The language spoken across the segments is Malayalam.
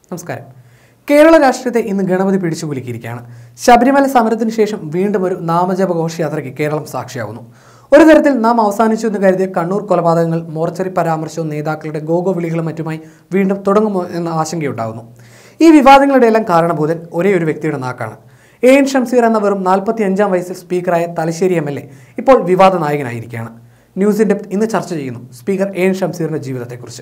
നമസ്കാരം കേരള രാഷ്ട്രീയത്തെ ഇന്ന് ഗണപതി പിടിച്ചു കുലുക്കിയിരിക്കുകയാണ് ശബരിമല സമരത്തിന് ശേഷം വീണ്ടും ഒരു നാമജപ ഘോഷയാത്രയ്ക്ക് കേരളം സാക്ഷിയാവുന്നു ഒരു തരത്തിൽ നാം അവസാനിച്ചു എന്ന് കരുതിയ കണ്ണൂർ കൊലപാതകങ്ങൾ മോർച്ചറി പരാമർശവും നേതാക്കളുടെ ഗോഗോ വിളികളും മറ്റുമായി വീണ്ടും തുടങ്ങുമോ എന്ന ആശങ്കയുണ്ടാകുന്നു ഈ വിവാദങ്ങളുടെ എല്ലാം കാരണഭൂതൻ ഒരേ ഒരു വ്യക്തിയുടെ നാക്കാണ് എ എൻ ഷംസീർ എന്ന വെറും നാൽപ്പത്തി അഞ്ചാം വയസ്സിൽ സ്പീക്കറായ തലശ്ശേരി എം എൽ എ ഇപ്പോൾ വിവാദ നായകനായിരിക്കുകയാണ് ന്യൂസ് ഇൻ ഡെപ്ത് ഇന്ന് ചർച്ച ചെയ്യുന്നു സ്പീക്കർ എ എൻ ഷംസീറിന്റെ ജീവിതത്തെക്കുറിച്ച്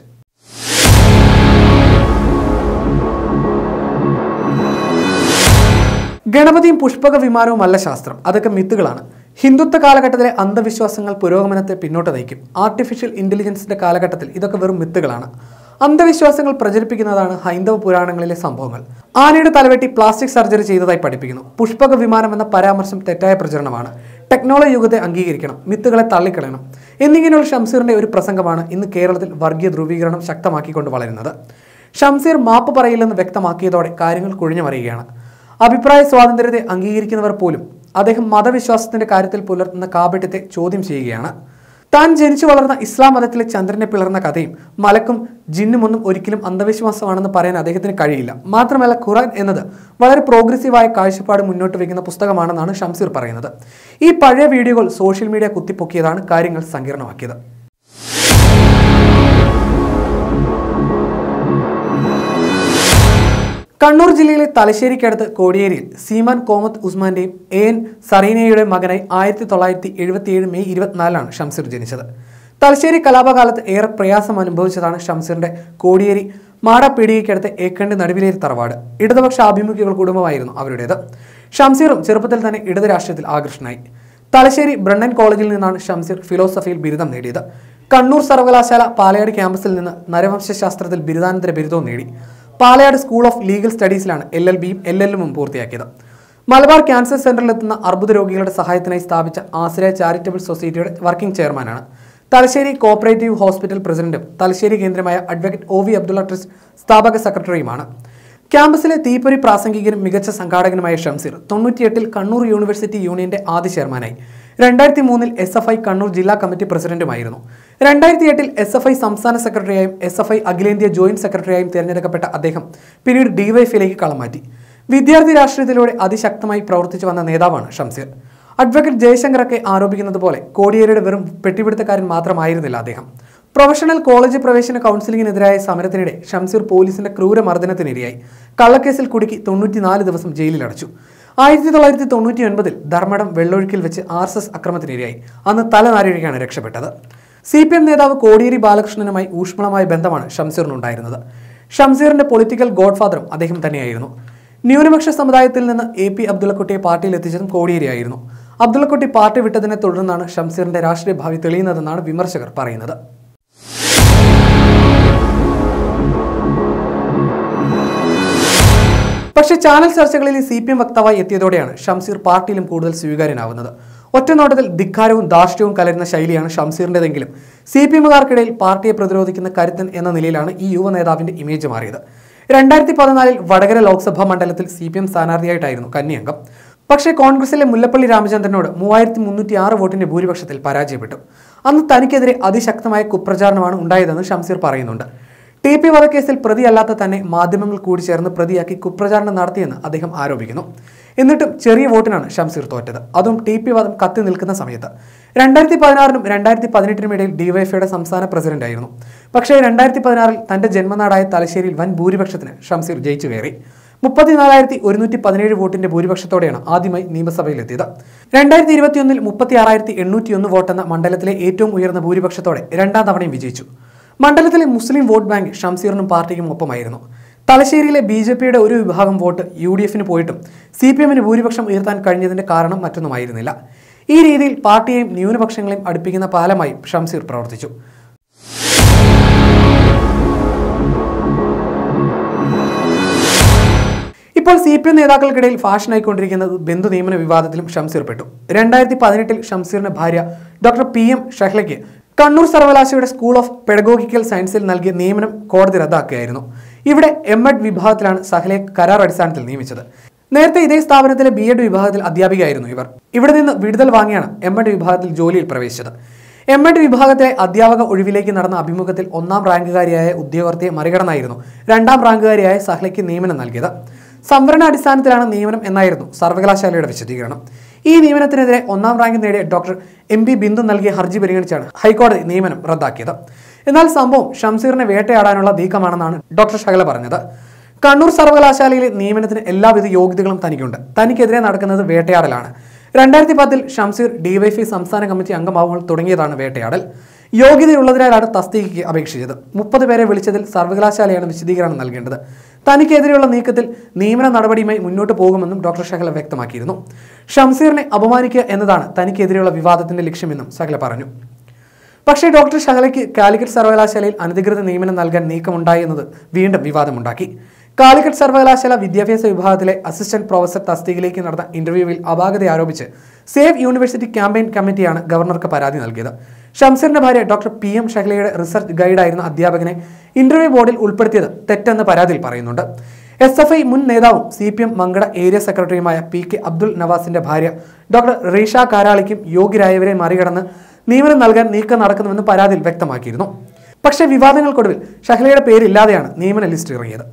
ഗണപതിയും പുഷ്പക വിമാനവും അല്ല ശാസ്ത്രം അതൊക്കെ മിത്തുകളാണ് ഹിന്ദുത്വ കാലഘട്ടത്തിലെ അന്ധവിശ്വാസങ്ങൾ പുരോഗമനത്തെ പിന്നോട്ട് നയിക്കും ആർട്ടിഫിഷ്യൽ ഇന്റലിജൻസിന്റെ കാലഘട്ടത്തിൽ ഇതൊക്കെ വെറും മിത്തുകളാണ് അന്ധവിശ്വാസങ്ങൾ പ്രചരിപ്പിക്കുന്നതാണ് ഹൈന്ദവ പുരാണങ്ങളിലെ സംഭവങ്ങൾ ആനയുടെ തലവെട്ടി പ്ലാസ്റ്റിക് സർജറി ചെയ്തതായി പഠിപ്പിക്കുന്നു പുഷ്പക വിമാനം എന്ന പരാമർശം തെറ്റായ പ്രചരണമാണ് ടെക്നോളജി യുഗത്തെ അംഗീകരിക്കണം മിത്തുകളെ തള്ളിക്കളയണം എന്നിങ്ങനെയുള്ള ഷംസീറിന്റെ ഒരു പ്രസംഗമാണ് ഇന്ന് കേരളത്തിൽ വർഗീയ ധ്രുവീകരണം ശക്തമാക്കിക്കൊണ്ട് വളരുന്നത് ഷംസീർ മാപ്പ് പറയില്ലെന്ന് വ്യക്തമാക്കിയതോടെ കാര്യങ്ങൾ കുഴിഞ്ഞു മറിയുകയാണ് അഭിപ്രായ സ്വാതന്ത്ര്യത്തെ അംഗീകരിക്കുന്നവർ പോലും അദ്ദേഹം മതവിശ്വാസത്തിന്റെ കാര്യത്തിൽ പുലർത്തുന്ന കാപട്യത്തെ ചോദ്യം ചെയ്യുകയാണ് താൻ ജനിച്ചു വളർന്ന ഇസ്ലാം മതത്തിലെ ചന്ദ്രനെ പിളർന്ന കഥയും മലക്കും ജിന്നുമൊന്നും ഒരിക്കലും അന്ധവിശ്വാസമാണെന്ന് പറയാൻ അദ്ദേഹത്തിന് കഴിയില്ല മാത്രമല്ല ഖുറാൻ എന്നത് വളരെ പ്രോഗ്രസീവായ കാഴ്ചപ്പാട് മുന്നോട്ട് വയ്ക്കുന്ന പുസ്തകമാണെന്നാണ് ഷംസീർ പറയുന്നത് ഈ പഴയ വീഡിയോകൾ സോഷ്യൽ മീഡിയ കുത്തിപ്പൊക്കിയതാണ് കാര്യങ്ങൾ സങ്കീർണമാക്കിയത് കണ്ണൂർ ജില്ലയിലെ തലശ്ശേരിക്കടുത്ത് കോടിയേരിയിൽ സീമാൻ കോമത്ത് ഉസ്മാന്റെയും എ എൻ സറീനയുടെയും മകനായി ആയിരത്തി തൊള്ളായിരത്തി എഴുപത്തിയേഴ് മെയ് ഇരുപത്തിനാലിലാണ് ഷംസീർ ജനിച്ചത് തലശ്ശേരി കലാപകാലത്ത് ഏറെ പ്രയാസം അനുഭവിച്ചതാണ് ഷംസീറിന്റെ കോടിയേരി മാടപ്പീടികയ്ക്കടുത്ത് ഏക്കണ്ട് നടുവിലേരി തറവാട് ഇടതുപക്ഷ ആഭിമുഖ്യകൾ കുടുംബമായിരുന്നു അവരുടേത് ഷംസീറും ചെറുപ്പത്തിൽ തന്നെ ഇടത് രാഷ്ട്രീയത്തിൽ ആകൃഷ്ടനായി തലശ്ശേരി ബ്രണ്ണൻ കോളേജിൽ നിന്നാണ് ഷംസീർ ഫിലോസഫിയിൽ ബിരുദം നേടിയത് കണ്ണൂർ സർവകലാശാല പാലയാട് ക്യാമ്പസിൽ നിന്ന് നരവംശാസ്ത്രത്തിൽ ബിരുദാനന്തര ബിരുദവും നേടി പാലയാട് സ്കൂൾ ഓഫ് ലീഗൽ സ്റ്റഡീസിലാണ് എൽ എൽ ബിയും എൽ എല്ലുമും പൂർത്തിയാക്കിയത് മലബാർ ക്യാൻസർ സെന്ററിലെത്തുന്ന അർബുദ രോഗികളുടെ സഹായത്തിനായി സ്ഥാപിച്ച ആശ്രയ ചാരിറ്റബിൾ സൊസൈറ്റിയുടെ വർക്കിംഗ് ചെയർമാനാണ് തലശ്ശേരി കോപ്പറേറ്റീവ് ഹോസ്പിറ്റൽ പ്രസിഡന്റും തലശ്ശേരി കേന്ദ്രമായ advocate O V Abdulla trust സ്ഥാപക സെക്രട്ടറിയുമാണ് ക്യാമ്പസിലെ തീപ്പൊരി പ്രാസംഗികനും മികച്ച സംഘാടകനുമായ ഷംസീർ തൊണ്ണൂറ്റിയെട്ടിൽ കണ്ണൂർ യൂണിവേഴ്സിറ്റി യൂണിയന്റെ ആദ്യ ചെയർമാനായി രണ്ടായിരത്തി മൂന്നിൽ എസ് എഫ് ഐ കണ്ണൂർ ജില്ലാ കമ്മിറ്റി പ്രസിഡന്റുമായിരുന്നു രണ്ടായിരത്തി എട്ടിൽ എസ് എഫ് ഐ സംസ്ഥാന സെക്രട്ടറിയായും എസ് എഫ് ഐ അഖിലേന്ത്യാ ജോയിന്റ് സെക്രട്ടറിയായും തിരഞ്ഞെടുക്കപ്പെട്ട അദ്ദേഹം പിന്നീട് ഡിവൈഎഫിലേക്ക് കളം മാറ്റി വിദ്യാർത്ഥി രാഷ്ട്രീയത്തിലൂടെ അതിശക്തമായി പ്രവർത്തിച്ചു വന്ന നേതാവാണ് ഷംസീർ അഡ്വക്കേറ്റ് ജയശങ്കറൊക്കെ ആരോപിക്കുന്നത് പോലെ കോടിയേരിയുടെ വെറും പെട്ടിപിടുത്തക്കാരൻ മാത്രമായിരുന്നില്ല അദ്ദേഹം പ്രൊഫഷണൽ കോളേജ് പ്രവേശന കൗൺസിലിംഗിനെതിരായ സമരത്തിനിടെ ഷംസീർ പോലീസിന്റെ ക്രൂരമർദ്ദനത്തിനിരയായി കള്ളക്കേസിൽ കുടുക്കി തൊണ്ണൂറ്റിനാല് ദിവസം ജയിലിലടച്ചു ആയിരത്തി തൊള്ളായിരത്തി തൊണ്ണൂറ്റി ഒൻപതിൽ ധർമ്മടം വെള്ളൊഴുക്കിൽ വെച്ച് ആർ എസ് എസ് അക്രമത്തിനിരയായി അന്ന് തലനാരിഴയ്ക്കാണ് രക്ഷപ്പെട്ടത് സി പി എം നേതാവ് കോടിയേരി ബാലകൃഷ്ണനുമായി ഊഷ്മളമായ ബന്ധമാണ് ഷംസീറിനുണ്ടായിരുന്നത് ഷംസീറിന്റെ പൊളിറ്റിക്കൽ ഗോഡ്ഫാദറും അദ്ദേഹം തന്നെയായിരുന്നു ന്യൂനപക്ഷ സമുദായത്തിൽ നിന്ന് എ പി അബ്ദുള്ളക്കുട്ടിയെ പാർട്ടിയിൽ എത്തിച്ചതും കോടിയേരിയായിരുന്നു അബ്ദുള്ളക്കുട്ടി പാർട്ടി വിട്ടതിനെ തുടർന്നാണ് ഷംസീറിന്റെ രാഷ്ട്രീയ ഭാവി തെളിയുന്നതെന്നാണ് വിമർശകർ പറയുന്നത് പക്ഷേ ചാനൽ ചർച്ചകളിൽ സി പി എം വക്താവായി എത്തിയതോടെയാണ് ഷംസീർ പാർട്ടിയിലും കൂടുതൽ സ്വീകാര്യനാവുന്നത് ഒറ്റനോട്ടത്തിൽ ധിക്കാരവും ധാർഷ്ട്യവും കലരുന്ന ശൈലിയാണ് ഷംസീറിൻ്റെതെങ്കിലും സി പി എമ്മുകാർക്കിടയിൽ പാർട്ടിയെ പ്രതിരോധിക്കുന്ന കരുത്തൻ എന്ന നിലയിലാണ് ഈ യുവ നേതാവിന്റെ ഇമേജ് മാറിയത് രണ്ടായിരത്തി പതിനാലിൽ വടകര ലോക്സഭാ മണ്ഡലത്തിൽ സി പി എം സ്ഥാനാർത്ഥിയായിട്ടായിരുന്നു കന്യാംഗം പക്ഷേ കോൺഗ്രസിലെ മുല്ലപ്പള്ളി രാമചന്ദ്രനോട് മൂവായിരത്തി മുന്നൂറ്റി ആറ് വോട്ടിന്റെ ഭൂരിപക്ഷത്തിൽ പരാജയപ്പെട്ടു അന്ന് തനിക്കെതിരെ അതിശക്തമായ കുപ്രചാരണമാണ് ഉണ്ടായതെന്ന് ഷംസീർ പറയുന്നുണ്ട് ടി പി വധക്കേസിൽ പ്രതിയല്ലാത്ത തന്നെ മാധ്യമങ്ങൾ കൂടി ചേർന്ന് പ്രതിയാക്കി കുപ്രചാരണം നടത്തിയെന്ന് അദ്ദേഹം ആരോപിക്കുന്നു എന്നിട്ടും ചെറിയ വോട്ടിനാണ് ഷംസീർ തോറ്റത് അതും ടി പി വധം കത്തി നിൽക്കുന്ന സമയത്ത് രണ്ടായിരത്തി പതിനാറിനും രണ്ടായിരത്തി പതിനെട്ടിനും ഇടയിൽ ഡിവൈഎഫ്ഐയുടെ സംസ്ഥാന പ്രസിഡന്റായിരുന്നു പക്ഷേ രണ്ടായിരത്തി പതിനാറിൽ തന്റെ ജന്മനാടായ തലശ്ശേരിയിൽ വൻ ഭൂരിപക്ഷത്തിന് ഷംസീർ ജയിച്ചു കയറി മുപ്പത്തിനാലായിരത്തി ഒരുന്നൂറ്റി പതിനേഴ് വോട്ടിന്റെ ഭൂരിപക്ഷത്തോടെയാണ് ആദ്യമായി നിയമസഭയിലെത്തിയത് രണ്ടായിരത്തി ഇരുപത്തിയൊന്നിൽ മുപ്പത്തി ആറായിരത്തി എണ്ണൂറ്റിയൊന്ന് വോട്ടെന്ന മണ്ഡലത്തിലെ ഏറ്റവും ഉയർന്ന ഭൂരിപക്ഷത്തോടെ രണ്ടാം തവണയും വിജയിച്ചു മണ്ഡലത്തിലെ മുസ്ലിം വോട്ട് ബാങ്ക് ഷംസീറിനും പാർട്ടിക്കും ഒപ്പമായിരുന്നു തലശ്ശേരിയിലെ ബി ജെ പിയുടെ ഒരു വിഭാഗം വോട്ട് യു ഡി എഫിന് പോയിട്ടും സി പി എമ്മിന് ഭൂരിപക്ഷം ഉയർത്താൻ കഴിഞ്ഞതിന്റെ കാരണം മറ്റൊന്നുമായിരുന്നില്ല ഈ രീതിയിൽ പാർട്ടിയെയും ന്യൂനപക്ഷങ്ങളെയും അടുപ്പിക്കുന്ന പാലമായി ഷംസീർ പ്രവർത്തിച്ചു ഇപ്പോൾ സി പി എം നേതാക്കൾക്കിടയിൽ ഫാഷനായിക്കൊണ്ടിരിക്കുന്നത് ബന്ധു നിയമന വിവാദത്തിലും ഷംസീർ പെട്ടു രണ്ടായിരത്തി പതിനെട്ടിൽ ഷംസീറിന്റെ ഭാര്യ ഡോക്ടർ പി എം ഷഹ്ലയ്ക്ക് കണ്ണൂർ സർവകലാശാലയുടെ സ്കൂൾ ഓഫ് പെഡഗോഗിക്കൽ സയൻസിൽ നൽകിയ നിയമനം കോടതി റദ്ദാക്കുകയായിരുന്നു ഇവിടെ എം എഡ് വിഭാഗത്തിലാണ് സഹലയെ കരാർ അടിസ്ഥാനത്തിൽ നിയമിച്ചത് നേരത്തെ ഇതേ സ്ഥാപനത്തിലെ ബി എഡ് വിഭാഗത്തിൽ അധ്യാപികയായിരുന്നു ഇവർ ഇവിടെ നിന്ന് വിടുതൽ വാങ്ങിയാണ് എം എഡ് വിഭാഗത്തിൽ ജോലിയിൽ പ്രവേശിച്ചത് എം എഡ് വിഭാഗത്തിലെ അധ്യാപക ഒഴിവിലേക്ക് നടന്ന അഭിമുഖത്തിൽ ഒന്നാം റാങ്കുകാരിയായ ഉദ്യോഗർത്ഥിയെ മറികടന്നായിരുന്നു രണ്ടാം റാങ്കുകാരിയായ സഹ്ലയ്ക്ക് നിയമനം നൽകിയത് സംവരണ അടിസ്ഥാനത്തിലാണ് നിയമനം എന്നായിരുന്നു സർവകലാശാലയുടെ വിശദീകരണം ഈ നിയമനത്തിനെതിരെ ഒന്നാം റാങ്ക് നേടിയ ഡോക്ടർ എം പി ബിന്ദു നൽകിയ ഹർജി പരിഗണിച്ചാണ് ഹൈക്കോടതി നിയമനം റദ്ദാക്കിയത് എന്നാൽ സംഭവം ഷംസീറിനെ വേട്ടയാടാനുള്ള നീക്കമാണെന്നാണ് ഡോക്ടർ ശകല പറഞ്ഞത് കണ്ണൂർ സർവകലാശാലയിലെ നിയമനത്തിന് എല്ലാവിധ യോഗ്യതകളും തനിക്കുണ്ട് തനിക്കെതിരെ നടക്കുന്നത് വേട്ടയാടലാണ് രണ്ടായിരത്തി പത്തിൽ ഷംസീർ ഡിവൈഫൈ സംസ്ഥാന കമ്മിറ്റി അംഗമാവുമ്പോൾ തുടങ്ങിയതാണ് വേട്ടയാടൽ യോഗ്യതയുള്ളതിനാലാണ് തസ്തികയ്ക്ക് അപേക്ഷിച്ചത് മുപ്പത് പേരെ വിളിച്ചതിൽ സർവകലാശാലയാണ് വിശദീകരണം നൽകേണ്ടത് തനിക്കെതിരെയുള്ള നീക്കത്തിൽ നിയമന നടപടിയുമായി മുന്നോട്ട് പോകുമെന്നും ഡോക്ടർ ശകല വ്യക്തമാക്കിയിരുന്നു ഷംസീറിനെ അപമാനിക്കുക എന്നതാണ് തനിക്കെതിരെയുള്ള വിവാദത്തിന്റെ ലക്ഷ്യമെന്നും ശകല പറഞ്ഞു പക്ഷേ ഡോക്ടർ ഷഹലയ്ക്ക് കാലിക്കറ്റ് സർവകലാശാലയിൽ അനധികൃത നിയമനം നൽകാൻ നീക്കമുണ്ടായി എന്നത് വീണ്ടും വിവാദമുണ്ടാക്കി കാലിക്കറ്റ് സർവകലാശാല വിദ്യാഭ്യാസ വിഭാഗത്തിലെ അസിസ്റ്റന്റ് പ്രൊഫസർ തസ്തികയിലേക്ക് നടന്ന ഇന്റർവ്യൂവിൽ അപാകത ആരോപിച്ച് സേവ് യൂണിവേഴ്സിറ്റി ക്യാമ്പയിൻ കമ്മിറ്റിയാണ് ഗവർണർക്ക് പരാതി നൽകിയത് ഷംസീറിന്റെ ഭാര്യ ഡോക്ടർ പി എം ഷഹലയുടെ റിസർച്ച് ഗൈഡായിരുന്ന അധ്യാപകനെ ഇന്റർവ്യൂ ബോർഡിൽ ഉൾപ്പെടുത്തിയത് തെറ്റെന്ന് പരാതിയിൽ പറയുന്നുണ്ട് എസ് എഫ് ഐ മുൻ നേതാവും C P M Mankada area സെക്രട്ടറിയുമായ പി കെ അബ്ദുൽ നവാസിന്റെ ഭാര്യ ഡോക്ടർ റീഷ കാരാളിക്കും യോഗ്യരായവരെ മറികടന്ന് നിയമനം നൽകാൻ നീക്കം നടക്കുന്നുവെന്ന് പരാതിയിൽ വ്യക്തമാക്കിയിരുന്നു പക്ഷേ വിവാദങ്ങൾക്കൊടുവിൽ ഷഹലയുടെ പേരില്ലാതെയാണ് നിയമന ലിസ്റ്റ് ഇറങ്ങിയത്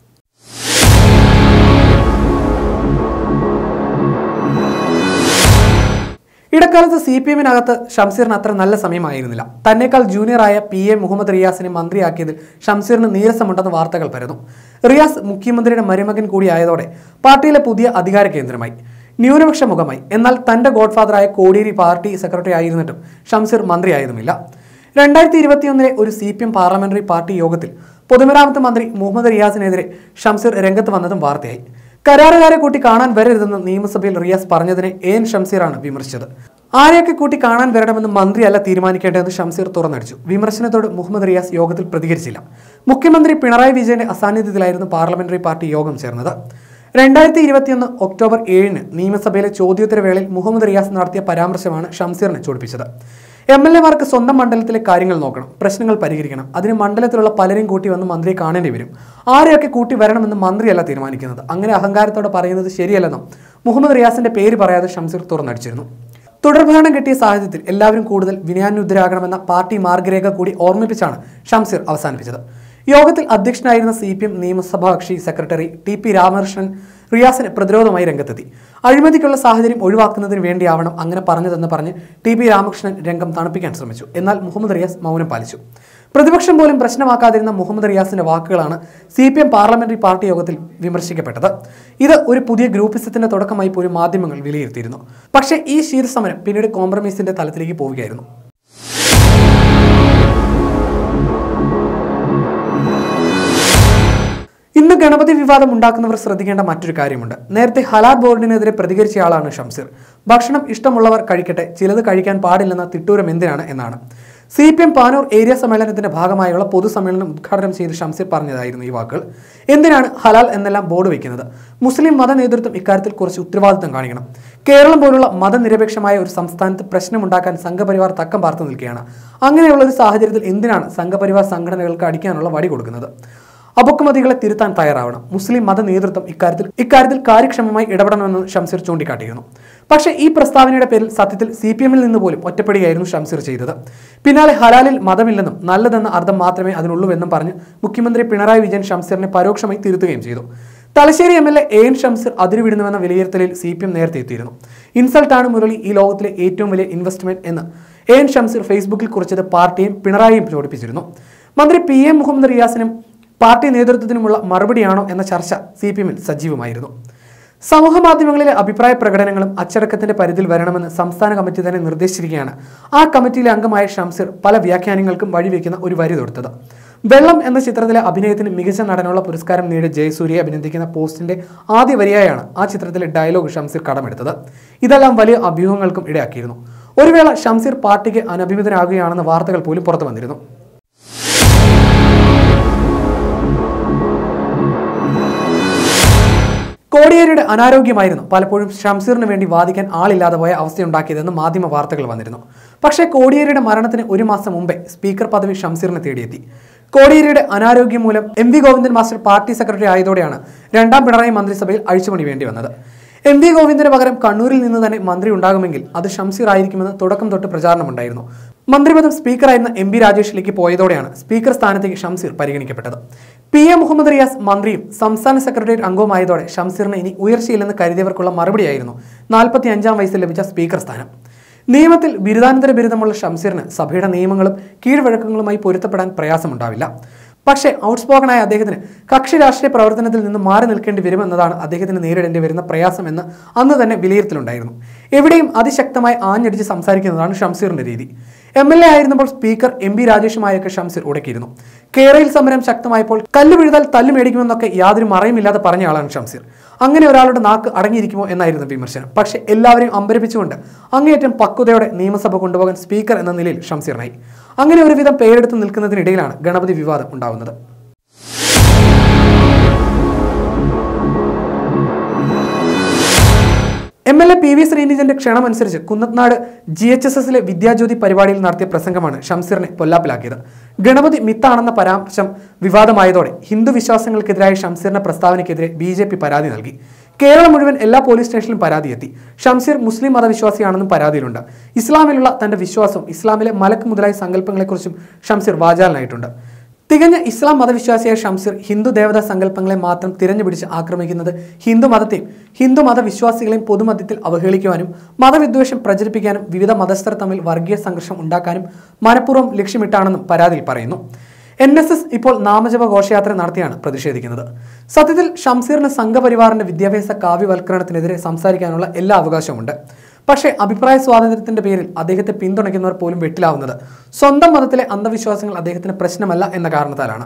ഇടക്കാലത്ത് സി പി എമ്മിനകത്ത് ഷംസീറിന് അത്ര നല്ല സമയമായിരുന്നില്ല തന്നെക്കാൾ ജൂനിയറായ പി എ മുഹമ്മദ് റിയാസിനെ മന്ത്രിയാക്കിയതിൽ ഷംസീറിന് നീരസമുണ്ടെന്ന് വാർത്തകൾ പരന്നു റിയാസ് മുഖ്യമന്ത്രിയുടെ മരുമകൻ കൂടിയായതോടെ പാർട്ടിയിലെ പുതിയ അധികാര കേന്ദ്രമായി ന്യൂനപക്ഷ മുഖമായി എന്നാൽ തന്റെ ഗോഡ്ഫാദറായ കോടിയേരി പാർട്ടി സെക്രട്ടറി ആയിരുന്നിട്ടും ഷംസീർ മന്ത്രിയായതുമില്ല രണ്ടായിരത്തി ഇരുപത്തിയൊന്നിലെ ഒരു C P M parliamentary party യോഗത്തിൽ പൊതുമരാമത്ത് മന്ത്രി മുഹമ്മദ് റിയാസിനെതിരെ ഷംസീർ രംഗത്ത് വന്നതും വാർത്തയായി കരാറുകാരെ കൂട്ടി കാണാൻ വരരുതെന്ന് നിയമസഭയിൽ റിയാസ് പറഞ്ഞതിനെ എ എൻ ഷംസീറാണ് വിമർശിച്ചത് ആരെയൊക്കെ കൂട്ടി കാണാൻ വരണമെന്ന് മന്ത്രിയല്ല തീരുമാനിക്കേണ്ടതെന്ന് ഷംസീർ തുറന്നടിച്ചു വിമർശനത്തോട് മുഹമ്മദ് റിയാസ് യോഗത്തിൽ പ്രതികരിച്ചില്ല മുഖ്യമന്ത്രി പിണറായി വിജയന്റെ അസാന്നിധ്യത്തിലായിരുന്നു പാർലമെന്ററി പാർട്ടി യോഗം ചേർന്നത് രണ്ടായിരത്തി ഇരുപത്തിയൊന്ന് ഒക്ടോബർ ഏഴിന് നിയമസഭയിലെ ചോദ്യോത്തരവേളയിൽ മുഹമ്മദ് റിയാസ് നടത്തിയ പരാമർശമാണ് ഷംസീറിനെ ചൊടിപ്പിച്ചത് എം എൽ എമാർക്ക് സ്വന്തം മണ്ഡലത്തിലെ കാര്യങ്ങൾ നോക്കണം പ്രശ്നങ്ങൾ പരിഹരിക്കണം അതിന് മണ്ഡലത്തിലുള്ള പലരും കൂട്ടി വന്ന് മന്ത്രിയെ കാണേണ്ടി വരും ആരെയൊക്കെ കൂട്ടി വരണമെന്ന് മന്ത്രിയല്ല തീരുമാനിക്കുന്നത് അങ്ങനെ അഹങ്കാരത്തോടെ പറയുന്നത് ശരിയല്ലെന്നും മുഹമ്മദ് റിയാസിന്റെ പേര് പറയാതെ ഷംസീർ തുറന്നടിച്ചിരുന്നു തുടർഭരണം കിട്ടിയ സാഹചര്യത്തിൽ എല്ലാവരും കൂടുതൽ വിനയാന്യുദ്ധരാകണമെന്ന പാർട്ടി മാർഗരേഖ കൂടി ഓർമ്മിപ്പിച്ചാണ് ഷംസീർ അവസാനിപ്പിച്ചത് യോഗത്തിൽ അധ്യക്ഷനായിരുന്ന സി പി എം നിയമസഭാ കക്ഷി സെക്രട്ടറി ടി പി രാമകൃഷ്ണൻ റിയാസിന് പ്രതിരോധമായി രംഗത്തെത്തി അഴിമതിക്കുള്ള സാഹചര്യം ഒഴിവാക്കുന്നതിന് വേണ്ടിയാവണം അങ്ങനെ പറഞ്ഞതെന്ന് പറഞ്ഞ് ടി പി രാമകൃഷ്ണൻ രംഗം തണുപ്പിക്കാൻ ശ്രമിച്ചു എന്നാൽ മുഹമ്മദ് റിയാസ് മൗനം പാലിച്ചു പ്രതിപക്ഷം പോലും പ്രശ്നമാക്കാതിരുന്ന മുഹമ്മദ് റിയാസിന്റെ വാക്കുകളാണ് C P M parliamentary party യോഗത്തിൽ വിമർശിക്കപ്പെട്ടത് ഇത് ഒരു പുതിയ ഗ്രൂപ്പിസത്തിന്റെ തുടക്കമായി പോലും മാധ്യമങ്ങൾ വിലയിരുത്തിയിരുന്നു പക്ഷേ ഈ ശീതസമരം പിന്നീട് കോംപ്രമൈസിന്റെ തലത്തിലേക്ക് പോവുകയായിരുന്നു ഇന്ന് ഗണപതി വിവാദം ഉണ്ടാക്കുന്നവർ ശ്രദ്ധിക്കേണ്ട മറ്റൊരു കാര്യമുണ്ട് നേരത്തെ ഹലാൽ ബോർഡിനെതിരെ പ്രതികരിച്ചയാളാണ് ഷംസീർ ഭക്ഷണം ഇഷ്ടമുള്ളവർ കഴിക്കട്ടെ ചിലത് കഴിക്കാൻ പാടില്ലെന്ന തിട്ടൂരം എന്തിനാണ് എന്നാണ് C P M Panoor area സമ്മേളനത്തിന്റെ ഭാഗമായുള്ള പൊതുസമ്മേളനം ഉദ്ഘാടനം ചെയ്ത് ഷംസീർ പറഞ്ഞതായിരുന്നു ഈ വാക്കുകൾ എന്തിനാണ് ഹലാൽ എന്നെല്ലാം ബോർഡ് വയ്ക്കുന്നത് മുസ്ലിം മത നേതൃത്വം ഇക്കാര്യത്തിൽ കുറച്ച് ഉത്തരവാദിത്തം കാണിക്കണം കേരളം പോലുള്ള മതനിരപേക്ഷമായ ഒരു സംസ്ഥാനത്ത് പ്രശ്നമുണ്ടാക്കാൻ സംഘപരിവാർ തക്കം പാർത്തു നിൽക്കുകയാണ് അങ്ങനെയുള്ള ഒരു സാഹചര്യത്തിൽ എന്തിനാണ് സംഘപരിവാർ സംഘടനകൾക്ക് അടിക്കാനുള്ള വടി കൊടുക്കുന്നത് അപക്വമതികളെ തിരുത്താൻ തയ്യാറാവണം മുസ്ലിം മത നേതൃത്വം ഇക്കാര്യത്തിൽ ഇക്കാര്യത്തിൽ കാര്യക്ഷമമായി ഇടപെടണമെന്ന് ഷംസീർ ചൂണ്ടിക്കാട്ടിയിരുന്നു പക്ഷേ ഈ പ്രസ്താവനയുടെ പേരിൽ സത്യത്തിൽ സി പി എമ്മിൽ നിന്ന് പോലും ഒറ്റപ്പെടുകയായിരുന്നു ഷംസീർ ചെയ്തത് പിന്നാലെ ഹലാലിൽ മതമില്ലെന്നും നല്ലതെന്ന അർത്ഥം മാത്രമേ അതിനുള്ളൂവെന്നും പറഞ്ഞ് മുഖ്യമന്ത്രി പിണറായി വിജയൻ ഷംസീറിനെ പരോക്ഷമായി തിരുത്തുകയും ചെയ്തു Thalassery M L A A N Shamseer അതിരുവിടുന്നുവെന്ന വിലയിരുത്തലിൽ സി പി എം നേരത്തെ എത്തിയിരുന്നു ഇൻസൾട്ടാണ് മുരളി ഈ ലോകത്തിലെ ഏറ്റവും വലിയ ഇൻവെസ്റ്റ്മെന്റ് എന്ന് എ എൻ ഷംസീർ ഫേസ്ബുക്കിൽ കുറിച്ചത് പാർട്ടിയും പിണറായിയും ചോടിപ്പിച്ചിരുന്നു മന്ത്രി പി എം മുഹമ്മദ് റിയാസിനും പാർട്ടി നേതൃത്വത്തിനുമുള്ള മറുപടിയാണോ എന്ന ചർച്ച സി പി എമ്മിൽ സജീവമായിരുന്നു സമൂഹ മാധ്യമങ്ങളിലെ അഭിപ്രായ പ്രകടനങ്ങളും അച്ചടക്കത്തിന്റെ പരിധിയിൽ വരണമെന്ന് സംസ്ഥാന കമ്മിറ്റി തന്നെ നിർദ്ദേശിച്ചിരിക്കുകയാണ് ആ കമ്മിറ്റിയിലെ അംഗമായ ഷംസീർ പല വ്യാഖ്യാനങ്ങൾക്കും വഴിവെക്കുന്ന ഒരു വരി തൊടുത്തത് വെള്ളം എന്ന ചിത്രത്തിലെ അഭിനയത്തിന് മികച്ച നടനുള്ള പുരസ്കാരം നേടിയ ജയസൂര്യയെ അഭിനന്ദിക്കുന്ന പോസ്റ്റിന്റെ ആദ്യ വരിയായാണ് ആ ചിത്രത്തിലെ ഡയലോഗ് ഷംസീർ കടമെടുത്തത് ഇതെല്ലാം വലിയ അഭ്യൂഹങ്ങൾക്കും ഇടയാക്കിയിരുന്നു ഒരു വേള ഷംസീർ പാർട്ടിക്ക് അനഭിമിതനാകുകയാണെന്ന വാർത്തകൾ പോലും പുറത്തു വന്നിരുന്നു കോടിയേരിയുടെ അനാരോഗ്യമായിരുന്നു പലപ്പോഴും ഷംസീറിന് വേണ്ടി വാദിക്കാൻ ആളില്ലാതെ പോയ അവസ്ഥയുണ്ടാക്കിയതെന്ന് മാധ്യമ വാർത്തകൾ വന്നിരുന്നു പക്ഷേ കോടിയേരിയുടെ മരണത്തിന് ഒരു മാസം മുമ്പേ സ്പീക്കർ പദവി ഷംസീറിനെ തേടിയെത്തി കോടിയേരിയുടെ അനാരോഗ്യം മൂലം M V Govindan master party secretary ആയതോടെയാണ് രണ്ടാം പിണറായി മന്ത്രിസഭയിൽ അഴിച്ചുപണി വേണ്ടി വന്നത് എം വി ഗോവിന്ദന് പകരം കണ്ണൂരിൽ നിന്ന് തന്നെ മന്ത്രി ഉണ്ടാകുമെങ്കിൽ അത് ഷംസീർ ആയിരിക്കുമെന്ന് തുടക്കം തൊട്ട് പ്രചാരണമുണ്ടായിരുന്നു മന്ത്രിപദം സ്പീക്കറായിരുന്ന എം പി രാജേഷിലേക്ക് പോയതോടെയാണ് സ്പീക്കർ സ്ഥാനത്തേക്ക് ഷംസീർ പരിഗണിക്കപ്പെട്ടത് പി എ മുഹമ്മദ് റിയാസ് മന്ത്രിയും സംസ്ഥാന സെക്രട്ടേറിയറ്റ് അംഗവുമായതോടെ ഷംസീറിന് ഇനി ഉയർച്ചയില്ലെന്ന് കരുതിയവർക്കുള്ള മറുപടിയായിരുന്നു നാൽപ്പത്തി അഞ്ചാം വയസ്സിൽ ലഭിച്ച സ്പീക്കർ സ്ഥാനം നിയമത്തിൽ ബിരുദാനന്തര ബിരുദമുള്ള ഷംസീറിന് സഭയുടെ നിയമങ്ങളും കീഴ്വഴക്കങ്ങളുമായി പൊരുത്തപ്പെടാൻ പ്രയാസമുണ്ടാവില്ല പക്ഷേ ഔട്ട്സ്പോക്കണായ അദ്ദേഹത്തിന് കക്ഷി രാഷ്ട്രീയ പ്രവർത്തനത്തിൽ നിന്ന് മാറി നിൽക്കേണ്ടി വരുമെന്നതാണ് അദ്ദേഹത്തിന് നേരിടേണ്ടി വരുന്ന പ്രയാസമെന്ന് അന്ന് തന്നെ വിലയിരുത്തലുണ്ടായിരുന്നു എവിടെയും അതിശക്തമായി ആഞ്ഞടിച്ച് സംസാരിക്കുന്നതാണ് ഷംസീറിന്റെ രീതി എം എൽ എ ആയിരുന്നപ്പോൾ സ്പീക്കർ എം പി രാജേഷുമായൊക്കെ ഷംസീർ ഉടക്കിയിരുന്നു കേരളയിൽ സമരം ശക്തമായപ്പോൾ കല്ല് പിഴുതാൽ തല്ല് മേടിക്കുമെന്നൊക്കെ യാതൊരു മറയുമില്ലാതെ പറഞ്ഞ ആളാണ് ഷംസീർ അങ്ങനെ ഒരാളുടെ നാക്ക് അടങ്ങിയിരിക്കുമോ എന്നായിരുന്നു വിമർശനം പക്ഷേ എല്ലാവരെയും അമ്പരപ്പിച്ചുകൊണ്ട് അങ്ങേയറ്റം പക്വതയോടെ നിയമസഭ കൊണ്ടുപോകാൻ സ്പീക്കർ എന്ന നിലയിൽ ഷംസീറിനായി അങ്ങനെ ഒരുവിധം പേരെടുത്ത് നിൽക്കുന്നതിനിടയിലാണ് ഗണപതി വിവാദം ഉണ്ടാവുന്നത് M L A P V ശ്രീനിജന്റെ ക്ഷണമനുസരിച്ച് കുന്നത്നാട് ജി എച്ച് എസ് എസിലെ വിദ്യാജ്യോതി പരിപാടിയിൽ നടത്തിയ പ്രസംഗമാണ് ഷംസീറിനെ പൊല്ലാപ്പിലാക്കിയത് ഗണപതി മിത്താണെന്ന പരാമർശം വിവാദമായതോടെ ഹിന്ദു വിശ്വാസങ്ങൾക്കെതിരായ ഷംസീറിന്റെ പ്രസ്താവനയ്ക്കെതിരെ ബി ജെ പി പരാതി നൽകി കേരളം മുഴുവൻ എല്ലാ പോലീസ് സ്റ്റേഷനിലും പരാതിയെത്തി ഷംസീർ മുസ്ലിം മതവിശ്വാസിയാണെന്നും പരാതിയിലുണ്ട് ഇസ്ലാമിലുള്ള തന്റെ വിശ്വാസവും ഇസ്ലാമിലെ മലക്ക് മുതലായ സങ്കല്പങ്ങളെക്കുറിച്ചും ഷംസീർ വാചാലനായിട്ടുണ്ട് തികഞ്ഞ ഇസ്ലാം മതവിശ്വാസിയായ ഷംസീർ ഹിന്ദു ദേവതാ സങ്കല്പങ്ങളെ മാത്രം തിരഞ്ഞുപിടിച്ച് ആക്രമിക്കുന്നത് ഹിന്ദു മതത്തെയും ഹിന്ദു മതവിശ്വാസികളെയും പൊതുമധ്യത്തിൽ അവഹേളിക്കുവാനും മതവിദ്വേഷം പ്രചരിപ്പിക്കാനും വിവിധ മതസ്ഥർ തമ്മിൽ വർഗീയ സംഘർഷം ഉണ്ടാക്കാനും മനഃപൂർവ്വം ലക്ഷ്യമിട്ടാണെന്നും പരാതിയിൽ പറയുന്നു എൻ എസ് എസ് ഇപ്പോൾ നാമജപ ഘോഷയാത്ര നടത്തിയാണ് പ്രതിഷേധിക്കുന്നത് സത്യത്തിൽ ഷംസീറിന് സംഘപരിവാറിന്റെ വിദ്യാഭ്യാസ കാവ്യവൽക്കരണത്തിനെതിരെ സംസാരിക്കാനുള്ള എല്ലാ അവകാശവുമുണ്ട് പക്ഷേ അഭിപ്രായ സ്വാതന്ത്ര്യത്തിന്റെ പേരിൽ അദ്ദേഹത്തെ പിന്തുണയ്ക്കുന്നവർ പോലും വെട്ടിലാവുന്നത് സ്വന്തം മതത്തിലെ അന്ധവിശ്വാസങ്ങൾ അദ്ദേഹത്തിന് പ്രശ്നമല്ല എന്ന കാരണത്താലാണ്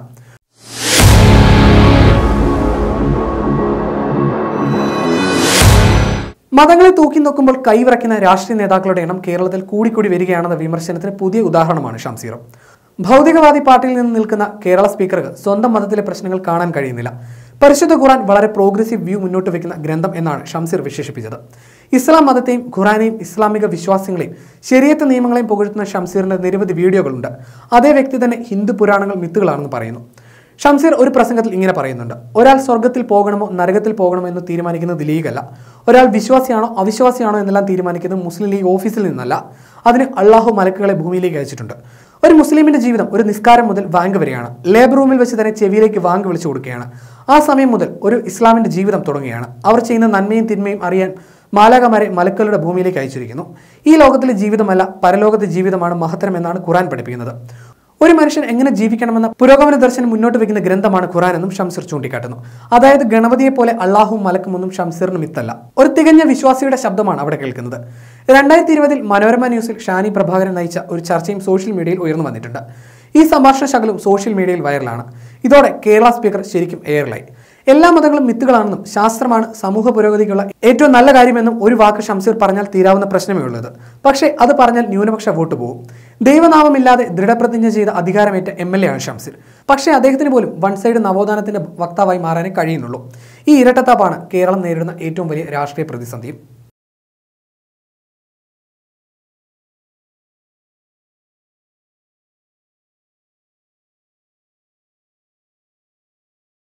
മതങ്ങളെ തൂക്കി നോക്കുമ്പോൾ കൈവിറയ്ക്കുന്ന രാഷ്ട്രീയ നേതാക്കളുടെ എണ്ണം കേരളത്തിൽ കൂടിക്കൂടി വരികയാണെന്ന വിമർശനത്തിന് പുതിയ ഉദാഹരണമാണ് ഷംസീറും ഭൗതികവാദി പാർട്ടിയിൽ നിന്ന് നിൽക്കുന്ന കേരള സ്പീക്കർക്ക് സ്വന്തം മതത്തിലെ പ്രശ്നങ്ങൾ കാണാൻ കഴിയുന്നില്ല പരിശുദ്ധ ഖുറാൻ വളരെ പ്രോഗ്രസീവ് വ്യൂ മുന്നോട്ട് വെക്കുന്ന ഗ്രന്ഥം എന്നാണ് ഷംസീർ വിശേഷിപ്പിച്ചത് ഇസ്ലാം മതത്തെയും ഖുറാനെയും ഇസ്ലാമിക വിശ്വാസങ്ങളെയും ശരീരത്തെ നിയമങ്ങളെയും പുകഴ്ത്തുന്ന ഷംസീറിന്റെ നിരവധി വീഡിയോകളുണ്ട് അതേ വ്യക്തി തന്നെ ഹിന്ദു പുരാണങ്ങൾ മിത്തുകളാണെന്ന് പറയുന്നു ഷംസീർ ഒരു പ്രസംഗത്തിൽ ഇങ്ങനെ പറയുന്നുണ്ട് ഒരാൾ സ്വർഗത്തിൽ പോകണമോ നരകത്തിൽ പോകണമോ എന്ന് തീരുമാനിക്കുന്നത് ലീഗല്ല ഒരാൾ വിശ്വാസിയാണോ അവിശ്വാസിയാണോ എന്നെല്ലാം തീരുമാനിക്കുന്നത് മുസ്ലിം ലീഗ് ഓഫീസിൽ നിന്നല്ല അതിന് അള്ളാഹു മലക്കുകളെ ഭൂമിയിലേക്ക് അയച്ചിട്ടുണ്ട് ഒരു മുസ്ലിമിന്റെ ജീവിതം ഒരു നിസ്കാരം മുതൽ വാങ്ക് വരെയാണ് ലേബർ റൂമിൽ വെച്ച് തന്നെ ചെവിയിലേക്ക് വാങ്ക് വിളിച്ചു കൊടുക്കുകയാണ് ആ സമയം മുതൽ ഒരു ഇസ്ലാമിന്റെ ജീവിതം തുടങ്ങുകയാണ് അവർ ചെയ്യുന്ന നന്മയും തിന്മയും അറിയാൻ മാലാകമാരെ മലക്കളുടെ ഭൂമിയിലേക്ക് അയച്ചിരിക്കുന്നു ഈ ലോകത്തിലെ ജീവിതമല്ല പരലോകത്തെ ജീവിതമാണ് മഹത്തരം എന്നാണ് ഖുറാൻ പഠിപ്പിക്കുന്നത് ഒരു മനുഷ്യൻ എങ്ങനെ ജീവിക്കണമെന്ന പുരോഗമന ദർശനം മുന്നോട്ട് വെക്കുന്ന ഗ്രന്ഥമാണ് ഖുറാൻ എന്നും ഷംസീർ ചൂണ്ടിക്കാട്ടുന്നു അതായത് ഗണപതിയെ പോലെ അള്ളാഹും മലക്കുമൊന്നും ഷംസീറിന് മിത്തല്ല ഒരു തികഞ്ഞ വിശ്വാസിയുടെ ശബ്ദമാണ് അവിടെ കേൾക്കുന്നത് രണ്ടായിരത്തി ഇരുപതിൽ മനോരമ ന്യൂസിൽ ഷാനി പ്രഭാകരൻ നയിച്ച ഒരു ചർച്ചയും സോഷ്യൽ മീഡിയയിൽ ഉയർന്നു വന്നിട്ടുണ്ട് ഈ സംഭാഷണ ശകലം സോഷ്യൽ മീഡിയയിൽ വൈറലാണ് ഇതോടെ കേരള സ്പീക്കർ ശരിക്കും എയർലൈൻ എല്ലാ മതങ്ങളും മിത്തുകളാണെന്നും ശാസ്ത്രമാണ് സമൂഹ പുരോഗതിക്കുള്ള ഏറ്റവും നല്ല കാര്യമെന്നും ഒരു വാക്ക് ഷംസീർ പറഞ്ഞാൽ തീരാവുന്ന പ്രശ്നമേ ഉള്ളത് പക്ഷേ അത് പറഞ്ഞാൽ ന്യൂനപക്ഷ വോട്ട് പോകും ദൈവനാമമില്ലാതെ ദൃഢപ്രതിജ്ഞ ചെയ്ത അധികാരമേറ്റ എം എൽ എ ആണ് ഷംസീർ പക്ഷേ അദ്ദേഹത്തിന് പോലും വൺ സൈഡ് നവോത്ഥാനത്തിന്റെ വക്താവായി മാറാനേ കഴിയുന്നുള്ളൂ ഈ ഇരട്ടത്താപ്പാണ് കേരളം നേരിടുന്ന ഏറ്റവും വലിയ രാഷ്ട്രീയ പ്രതിസന്ധിയും